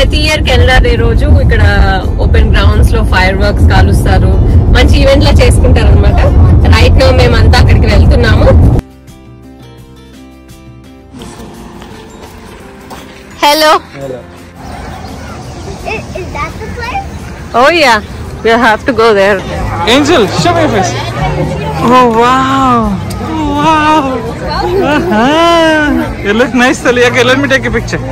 ప్రతి year Canada day రోజు ఇక్కడ ఓపెన్ గ్రౌండ్స్ లో ఫైర్ వర్క్స్ కాలుస్తారు మంచి ఈవెంట్ లా చేసుకుంటారు అనమాట రైట్ నో మేమంతా అక్కడికి వెళ్తున్నాము hello Is, is that the place? Oh yeah we have to go there Angel, show me your face. Oh wow. Oh, wow. Uh-huh. You look nice, Tali. Okay, let me take a picture.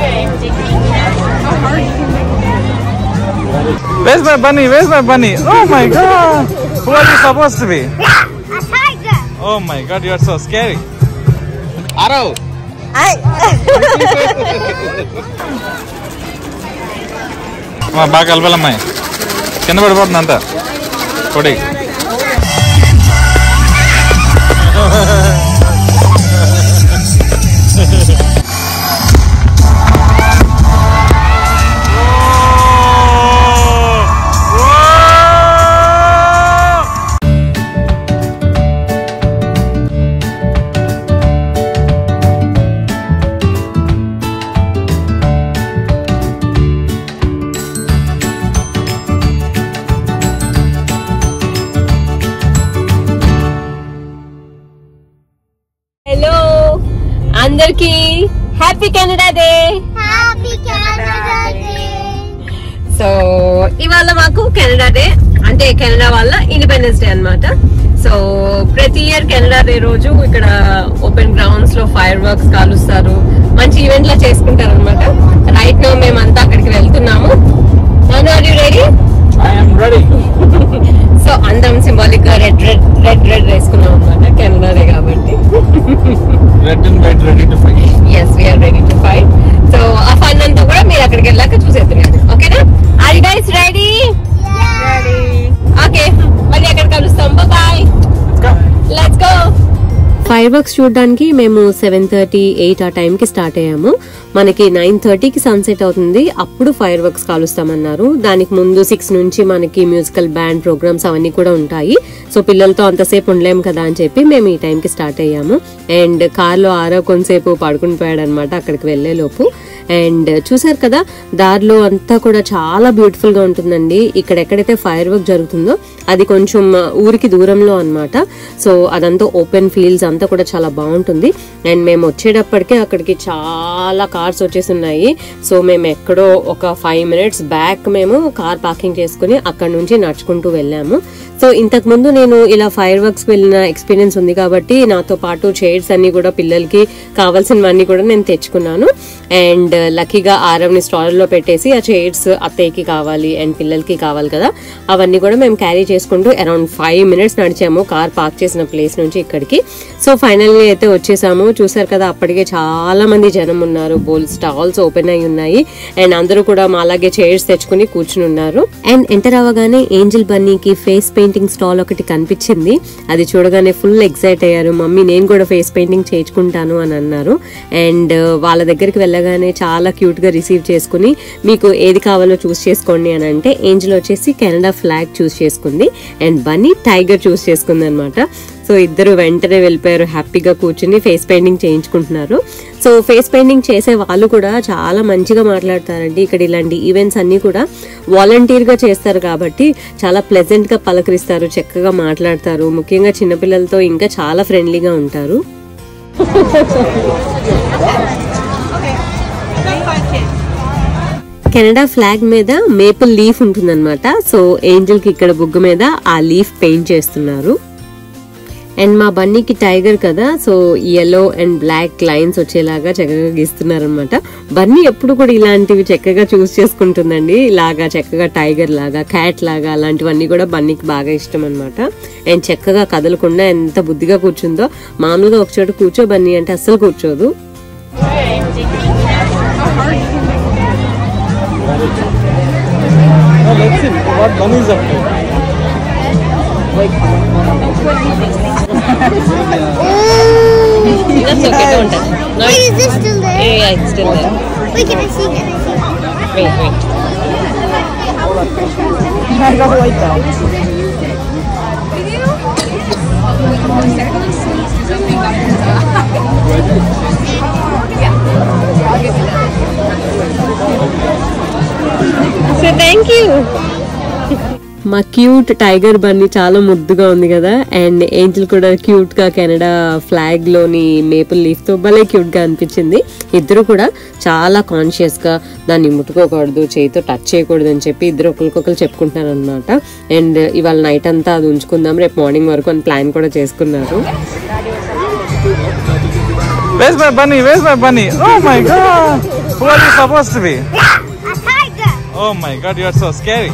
Where's my bunny? Where's my bunny? Oh my god. Who are you supposed to be? A tiger. Oh my god, you are so scary. Arrow. అమ్మా, బాగా కలపాలమ్మాయి కింద పడిపోతుంది అంతా పొడి hello అందరికి happy Canada day Happy Canada Day. So ఇవాళ మాకు Canada day అంటే కెనడా వాళ్ళ ఇండిపెండెన్స్ డే అన్నమాట సో ప్రతి ఇయర్ కెనడా డే రోజు ఇక్కడ ఓపెన్ గ్రౌండ్స్ లో ఫైర్ వర్క్స్ కాలుస్తారు మంచి ఈవెంట్ లా చేసుకుంటారు అనమాట రైట్ నో మేమంతా అక్కడికి వెళ్తున్నాము ready I am ready. So అందరం సింబాలిక్ గా రెడ్ రెడ్ రెడ్ రెడ్ వేసుకున్నాం అనమాట కెనడా డే కాబట్టి Red and white ready to fight. Yes we are ready to fight so ఆ ఫన్ అంతా కూడా మీరు అక్కడికి వెళ్ళాక చూసేస్తున్నారు ఓకేనా are you guys ready okay మళ్ళీ అక్కడ కలుస్తాం bye Let's go. Let's go fireworks చూడడానికి మేము సెవెన్ థర్టీ ఎయిట్ ఆ టైంకి స్టార్ట్ అయ్యాము మనకి నైన్ థర్టీకి సన్సెట్ అవుతుంది అప్పుడు ఫైర్ వర్క్స్ కాలుస్తామన్నారు దానికి ముందు సిక్స్ నుంచి మనకి మ్యూజికల్ బ్యాండ్ ప్రోగ్రామ్స్ అవన్నీ కూడా ఉంటాయి సో పిల్లలతో అంతసేపు ఉండలేము కదా అని చెప్పి మేము ఈ టైంకి స్టార్ట్ అయ్యాము అండ్ కార్లో ఆరో కొంతసేపు పడుకుని పోయాడు అనమాట అక్కడికి వెళ్లే లోపు అండ్ చూసారు కదా దారిలో అంతా కూడా చాలా బ్యూటిఫుల్ గా ఉంటుందండి ఇక్కడ ఎక్కడైతే ఫైర్ వర్క్ జరుగుతుందో అది కొంచెం ఊరికి దూరంలో అన్నమాట సో అదంతా ఓపెన్ ఫీల్డ్స్ అంతా కూడా చాలా బాగుంటుంది అండ్ మేము వచ్చేటప్పటికే అక్కడికి చాలా కార్స్ వచ్చేసి ఉన్నాయి సో మేము ఎక్కడో ఒక ఫైవ్ మినిట్స్ బ్యాక్ మేము కార్ పార్కింగ్ చేసుకుని అక్కడ నుంచి నడుచుకుంటూ వెళ్ళాము సో ఇంతకు ముందు నేను ఇలా ఫైర్ వర్క్స్ వెళ్ళిన ఎక్స్పీరియన్స్ ఉంది కాబట్టి నాతో పాటు చైర్స్ అన్ని కూడా పిల్లలకి కావాల్సినవన్నీ కూడా నేను తెచ్చుకున్నాను అండ్ లక్కీగా ఆరవ్ని స్టాల్లో పెట్టేసి ఆ చైర్స్ అత్తయ్యకి కావాలి అండ్ పిల్లలకి కావాలి కదా అవన్నీ కూడా మేము క్యారీ చేసుకుంటూ అరౌండ్ ఫైవ్ మినిట్స్ నడిచాము కార్ పార్క్ చేసిన ప్లేస్ నుంచి ఇక్కడికి సో ఫైనల్లీ అయితే వచ్చేసాము చూసారు కదా అప్పటికే చాలా మంది జనం ఉన్నారు బోల్ స్టాల్స్ ఓపెన్ అయి ఉన్నాయి అండ్ అందరూ కూడా మా అలాగే చైర్స్ తెచ్చుకుని కూర్చుని ఉన్నారు అండ్ ఎంటర్ అవ్వగానే ఏంజల్ బన్నీకి ఫేస్ పెయింటింగ్ స్టాల్ ఒకటి కనిపించింది అది చూడగానే ఫుల్ ఎక్సైట్ అయ్యారు మమ్మీ నేను కూడా ఫేస్ పెయింటింగ్ చేయించుకుంటాను అని అన్నారు అండ్ వాళ్ళ దగ్గరికి వెళ్ళగానే చాలా క్యూట్ గా రిసీవ్ చేసుకుని మీకు ఏది కావాలో చూస్ చేసుకోండి అని అంటే ఏంజల్ వచ్చేసి కెనడా ఫ్లాగ్ చూస్ చేసుకుంది అండ్ బన్నీ టైగర్ చూస్ చేసుకుంది అనమాట సో ఇద్దరు వెంటనే వెళ్ళిపోయారు హ్యాపీగా కూర్చుని ఫేస్ పెయింటింగ్ చేయించుకుంటున్నారు సో ఫేస్ పెయింటింగ్ చేసే వాళ్ళు కూడా చాలా మంచిగా మాట్లాడతారండి ఇక్కడ ఇలాంటి ఈవెంట్స్ అన్ని కూడా వాలంటీర్ గా చేస్తారు కాబట్టి చాలా ప్లెజెంట్ గా పలకరిస్తారు చక్కగా మాట్లాడతారు ముఖ్యంగా చిన్నపిల్లలతో ఇంకా చాలా ఫ్రెండ్లీగా ఉంటారు కెనడా ఫ్లాగ్ మీద మేపుల్ లీఫ్ ఉంటుందన్నమాట సో ఏంజల్ కి ఇక్కడ బుగ్గ మీద ఆ లీఫ్ పెయింట్ చేస్తున్నారు అండ్ మా బన్నీకి టైగర్ కదా so yellow and black lines వచ్చేలాగా చక్కగా గీస్తున్నారనమాట బన్నీ ఎప్పుడు కూడా ఇలాంటివి చక్కగా చూస్ చేసుకుంటుందండి ఇలాగా చక్కగా టైగర్ లాగా క్యాట్ లాగా అలాంటివన్నీ కూడా బన్నీకి బాగా ఇష్టం అనమాట అండ్ చక్కగా కదలకుండా ఎంత బుద్ధిగా కూర్చుందో మామూలుగా ఒక చోట కూర్చో బన్నీ అంటే అస్సలు కూర్చోదు Now let's see what bunny is up to. That's okay, don't touch. No, Wait, is this still there? yeah, yeah, it's still there. Wait, can I see? Can I see? Wait, wait. మా cute tiger Bunny చాలా ముద్దుగా ఉంది కదా and Angel కూడా cute గా Canada flag లోని maple leaf తో భలే క్యూట్ గా అనిపించింది ఇద్దరు కూడా చాలా కాన్షియస్ గా దాన్ని ముట్టుకోకూడదు చేయితో టచ్ చేయకూడదు అని చెప్పి ఇద్దరు ఒకరికొకరు చెప్పుకుంటున్నారు అనమాట అండ్ ఇవాళ నైట్ అంతా అది ఉంచుకుందాం రేపు మార్నింగ్ వరకు అని ప్లాన్ కూడా చేసుకున్నారు Where's my bunny? Where's my bunny? Oh my god! Who are you supposed to be? A tiger. Oh my god, you're so scary.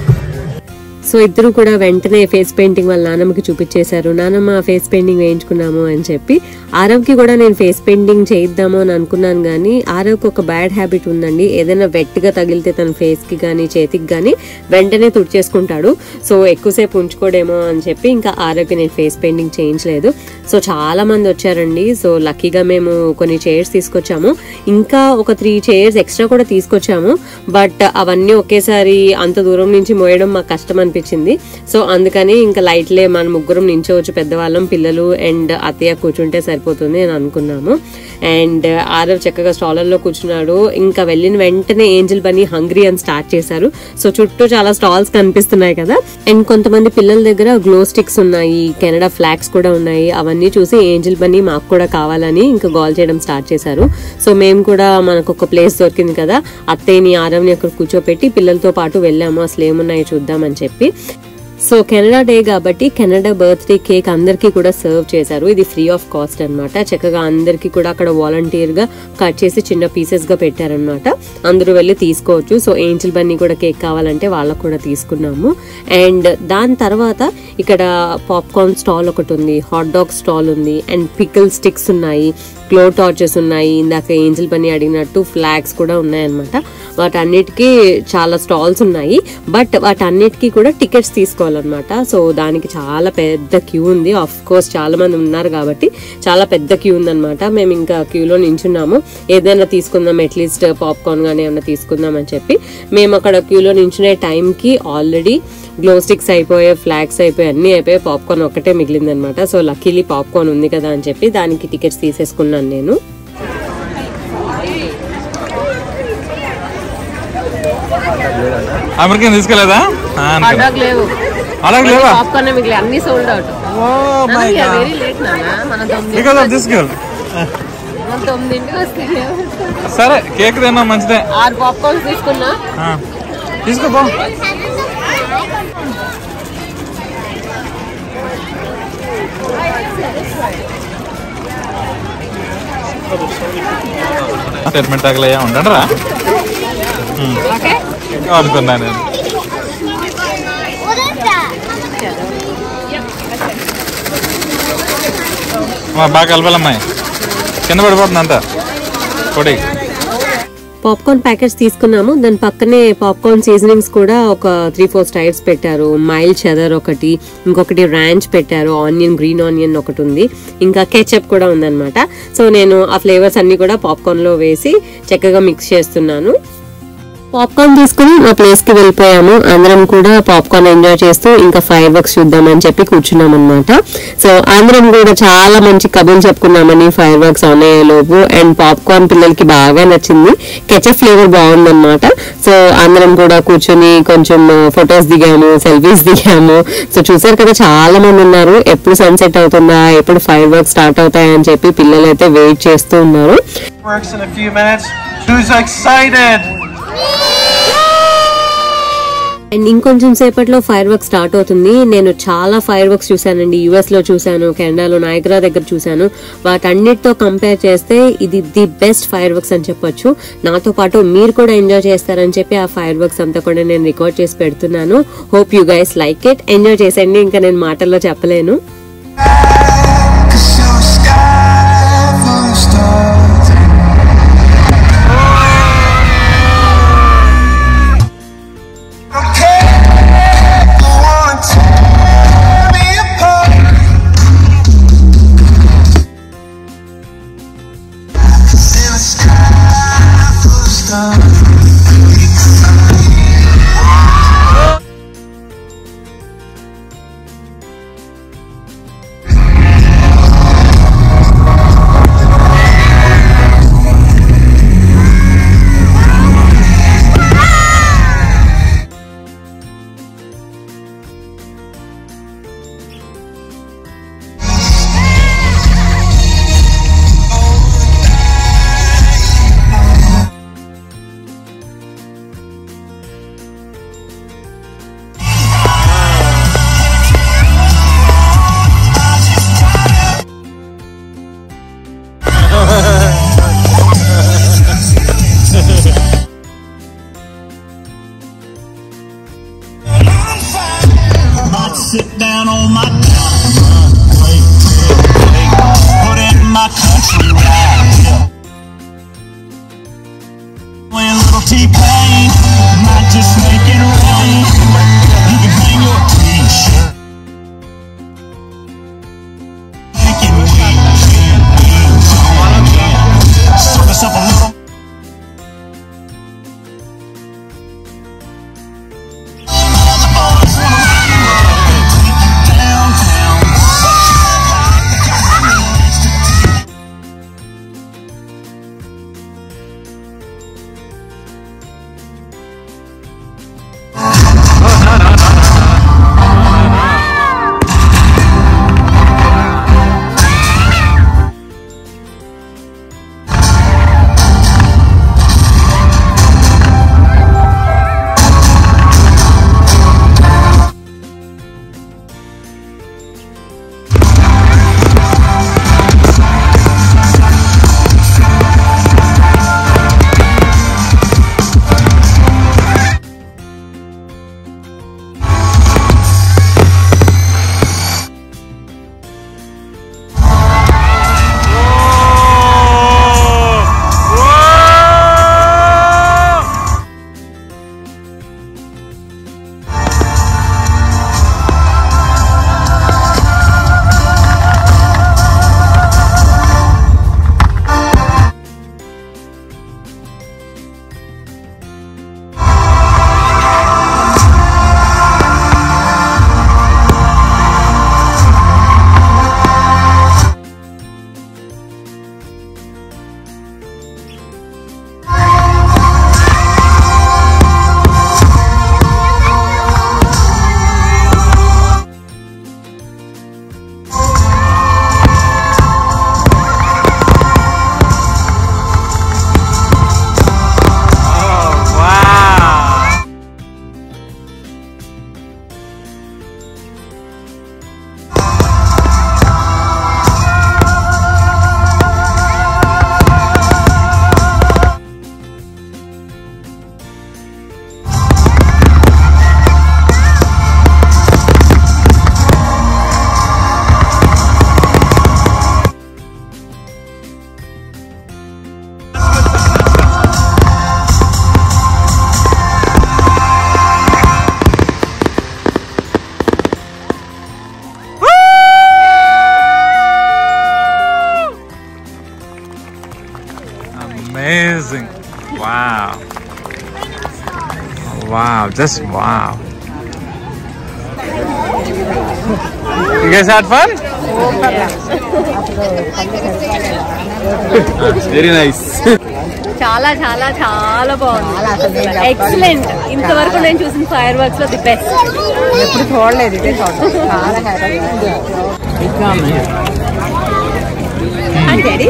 So ఇద్దరు కూడా వెంటనే ఫేస్ పెయింటింగ్ వాళ్ళ నాన్నమ్మకి చూపించేశారు నాన్నమ్మ ఫేస్ పెయింటింగ్ వేయించుకున్నాము అని చెప్పి ఆరవ్కి కూడా నేను ఫేస్ పెయింటింగ్ చేయిద్దాము అని అనుకున్నాను కానీ ఆరవ్కి ఒక బ్యాడ్ హ్యాబిట్ ఉందండి ఏదైనా వెట్గా తగిలితే తన ఫేస్ కి కానీ చేతికి కానీ వెంటనే తుడిచేసుకుంటాడు సో ఎక్కువసేపు ఉంచుకోడేమో అని చెప్పి ఇంకా ఆరవ్కి నేను ఫేస్ పెయింటింగ్ చేయించలేదు సో చాలా మంది వచ్చారండి సో లక్కీగా మేము కొన్ని చైర్స్ తీసుకొచ్చాము ఇంకా ఒక త్రీ చైర్స్ ఎక్స్ట్రా కూడా తీసుకొచ్చాము బట్ అవన్నీ ఒకేసారి అంత దూరం నుంచి మోయడం మాకు కష్టం అనిపించింది సో అందుకని ఇంకా లైట్లే మన ముగ్గురం నించోవచ్చు పెద్దవాళ్ళం పిల్లలు అండ్ అత్తయ్య కూర్చుంటే సరిపోతుంది అని అనుకున్నాము అండ్ ఆరవ్ చక్కగా స్టాలర్లో కూర్చున్నాడు ఇంకా వెళ్ళిన వెంటనే ఏంజల్ బనీ హంగ్రీ అని స్టార్ట్ చేశారు సో చుట్టూ చాలా స్టాల్స్ కనిపిస్తున్నాయి కదా అండ్ కొంతమంది పిల్లల దగ్గర గ్లో స్టిక్స్ ఉన్నాయి కెనడా ఫ్లాగ్స్ కూడా ఉన్నాయి అవన్నీ చూసి ఏంజల్ బనీ మాకు కూడా కావాలని ఇంకా గోల్ చేయడం స్టార్ట్ చేశారు సో మేము కూడా మనకు ఒక ప్లేస్ దొరికింది కదా అత్తయ్యని ఆరవ్ని అక్కడ కూర్చోపెట్టి పిల్లలతో పాటు వెళ్ళాము అసలు ఏమున్నాయో చూద్దామని చెప్పి సో కెనడా డే కాబట్టి కెనడా బర్త్డే కేక్ అందరికీ కూడా సర్వ్ చేశారు ఇది ఫ్రీ ఆఫ్ కాస్ట్ అన్నమాట చక్కగా అందరికీ కూడా అక్కడ వాలంటీర్ గా కట్ చేసి చిన్న పీసెస్ గా పెట్టారనమాట అందరూ వెళ్ళి తీసుకోవచ్చు సో ఏంజిల్ బన్నీ కూడా కేక్ కావాలంటే వాళ్ళకు కూడా తీసుకున్నాము అండ్ దాని తర్వాత ఇక్కడ పాప్కార్న్ స్టాల్ ఒకటి ఉంది హాట్ డాగ్ స్టాల్ ఉంది అండ్ పికల్ స్టిక్స్ ఉన్నాయి క్లో టార్చెస్ ఉన్నాయి ఇందాక ఏంజిల్ బన్నీ అడిగినట్టు ఫ్లాగ్స్ కూడా ఉన్నాయన్నమాట వాటన్నిటికీ చాలా స్టాల్స్ ఉన్నాయి బట్ వాటన్నిటికీ కూడా టికెట్స్ తీసుకోవాలన్నమాట సో దానికి చాలా పెద్ద క్యూ ఉంది ఆఫ్ కోర్స్ చాలా మంది ఉన్నారు కాబట్టి చాలా పెద్ద క్యూ ఉందన్నమాట మేము ఇంకా క్యూలో నించున్నాము ఏదైనా తీసుకుందాం అట్లీస్ట్ పాప్కార్న్ కానీ ఏమైనా తీసుకుందాం అని చెప్పి మేము అక్కడ క్యూలో నించునే టైంకి ఆల్రెడీ గ్లో స్టిక్స్ అయిపోయాయి ఫ్లాగ్స్ అయిపోయాయి అన్నీ అయిపోయాయి పాప్కార్న్ ఒక్కటే మిగిలిందనమాట సో లక్కీలీ పాప్కార్న్ ఉంది కదా అని చెప్పి దానికి టికెట్స్ తీసేసుకున్నాను నేను అమెరికన్ తీసుకెళ్ళదా హాట్ డాగ్ లేవు అలాగే లేవా పాప్కార్న్ మిగిలి అన్ని sold out oh my god very late నాన్న మన తొమ్మిది బికాస్ ఆఫ్ దిస్ గర్ల్ మన తొమ్మిదింటికి వస్తే సరే కేక్ తిన్నా మంచిదే ఆరు పాప్కార్న్స్ తీసుకున్నా ఆ, తీసుకోపో స్టేట్మెంట్ తగలయ్యా ఉండండి రా ఓకే అనుకున్నా నేను What is that? అమ్మా, బాగా కలపాలమ్మాయి కింద పడిపోతుంది అంతా పొడి పాప్కార్న్ ప్యాకెట్స్ తీసుకున్నాము దాని పక్కనే పాప్కార్న్ సీజనింగ్స్ కూడా ఒక త్రీ ఫోర్ స్టైల్స్ పెట్టారు మైల్ చెదర్ ఒకటి ఇంకొకటి ర్యాంచ్ పెట్టారు ఆనియన్ గ్రీన్ ఆనియన్ ఒకటి ఉంది ఇంకా కెచప్ కూడా ఉందన్నమాట సో నేను ఆ ఫ్లేవర్స్ అన్ని కూడా పాప్కార్న్ లో వేసి చక్కగా మిక్స్ చేస్తున్నాను పాప్కార్న్ తీసుకుని మా ప్లేస్ కి వెళ్ళిపోయాము అందరం కూడా పాప్కార్న్ ఎంజాయ్ చేస్తూ ఇంకా ఫైర్ వర్క్స్ చూద్దామని చెప్పి కూర్చున్నాం అనమాట సో అందరం కూడా చాలా మంచి కబుర్లు చెప్పుకున్నామని ఫైర్ వర్క్స్ ఆన్ అయ్యే లోపు అండ్ పాప్కార్న్ పిల్లలకి బాగా నచ్చింది కెచప్ ఫ్లేవర్ బాగుందన్నమాట సో అందరం కూడా కూర్చొని కొంచెం ఫొటోస్ దిగాము సెల్ఫీస్ దిగాము సో చూసారు కదా చాలా మంది ఉన్నారు ఎప్పుడు సన్సెట్ అవుతుందా ఎప్పుడు ఫైర్ వర్క్ స్టార్ట్ అవుతాయని చెప్పి పిల్లలు అయితే వెయిట్ చేస్తూ ఉన్నారు Works in a few minutes. Who's excited? And ఇంకొంచెం సేపట్లో ఫైర్ వర్క్ స్టార్ట్ అవుతుంది నేను చాలా ఫైర్ వర్క్స్ చూశానండి యుఎస్ లో చూశాను కెనడాలో నాయగ్రా దగ్గర చూశాను వాటన్నిటితో కంపేర్ చేస్తే ఇది ది బెస్ట్ ఫైర్ వర్క్స్ అని చెప్పొచ్చు నాతో పాటు మీరు కూడా ఎంజాయ్ చేస్తారని చెప్పి ఆ ఫైర్ వర్క్స్ అంతా కూడా నేను రికార్డ్ చేసి పెడుతున్నాను hope you guys like it enjoy చేసండి ఇంకా నేను మాటల్లో చెప్పలేను Cause you're a sky full of stars. Okay, go on, tear me apart. In a sky full of stars. T-Pain. Might just make it rain. You can hang your t-shirt. Making wings. Serve us up a little. All the boys wanna ride you out. Take you downtown. wow. Amazing. Wow. Wow, just wow. You guys had fun? Very nice. చాలా చాలా చాలా బాగుంది excellent ఇంతవరకు నేను చూసిన fireworks లో the best ఎప్పుడు చూడలేదు ఇదే చూడలేదు చాలా హ్యాపీగా డాడీ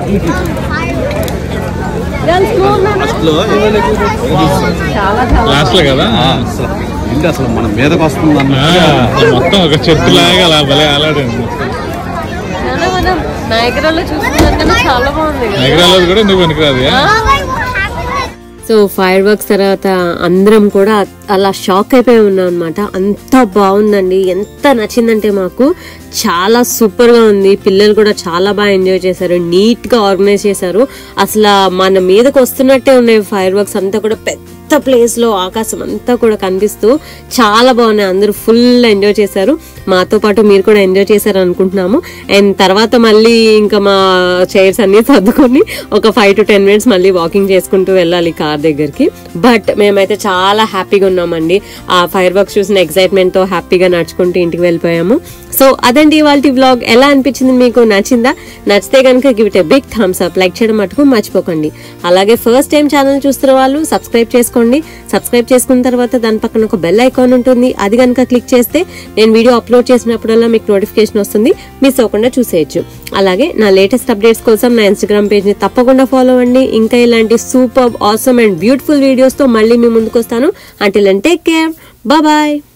చాలా చాలా లాస్ట్ లో కదా ఏంటి అసలు మన మీదకి వస్తుంది అన్న మొత్తం ఒక చెట్టు లాగా అలా భలే అలాడింది చాలా మనం నాయకరాల్లో చూస్తున్నాం కానీ చాలా బాగుంది కదా. నగరాల్లో కూడా నువ్వు పనికిరాదు సో ఫైర్ వర్క్స్ తర్వాత అందరం కూడా అలా షాక్ అయిపోయి ఉన్నాం అనమాట అంత బాగుందండి ఎంత నచ్చిందంటే మాకు చాలా సూపర్ గా ఉంది పిల్లలు కూడా చాలా బాగా ఎంజాయ్ చేశారు నీట్ గా ఆర్గనైజ్ చేశారు అసలు మన మీదకి వస్తున్నట్టే ఉన్నాయి ఫైర్ వర్క్స్ అంతా కూడా పెద్ద ప్లేస్ లో ఆకాశం అంతా కూడా కనిపిస్తూ చాలా బాగున్నాయి అందరూ ఫుల్ ఎంజాయ్ చేశారు మాతో పాటు మీరు కూడా ఎంజాయ్ చేశారు అనుకుంటున్నాము అండ్ తర్వాత మళ్ళీ ఇంకా మా చైర్స్ అన్ని సర్దుకొని ఒక ఫైవ్ టు టెన్ మినిట్స్ మళ్ళీ వాకింగ్ చేసుకుంటూ వెళ్ళాలి కార్ దగ్గరికి బట్ మేమైతే చాలా హ్యాపీగా ఉన్నామండి ఆ ఫైర్ వర్క్స్ చూసిన ఎక్సైట్మెంట్ తో హ్యాపీగా నడుచుకుంటూ ఇంటికి వెళ్ళిపోయాము సో అదండి ఇవాళ వ్లాగ్ ఎలా అనిపించింది మీకు నచ్చిందా నచ్చితే కనుక give it a big thumbs up like చేయడం మటుకు మర్చిపోకండి అలాగే ఫస్ట్ టైం ఛానల్ చూస్తున్న వాళ్ళు సబ్స్క్రైబ్ చేసుకోండి సబ్స్క్రైబ్ చేసుకున్న తర్వాత దాని పక్కన ఒక బెల్ ఐకాన్ ఉంటుంది అది కనుక క్లిక్ చేస్తే నేను వీడియో అప్లోడ్ చేసినప్పుడల్లా మీకు నోటిఫికేషన్ వస్తుంది మిస్ అవ్వకుండా చూసేయచ్చు అలాగే నా లేటెస్ట్ అప్డేట్స్ కోసం నా ఇన్స్టాగ్రామ్ పేజ్ ని తప్పకుండా ఫాలో అవ్వండి ఇంకా ఇలాంటి super awesome and beautiful videos తో మళ్ళీ మీ ముందుకు వస్తాను until and take care bye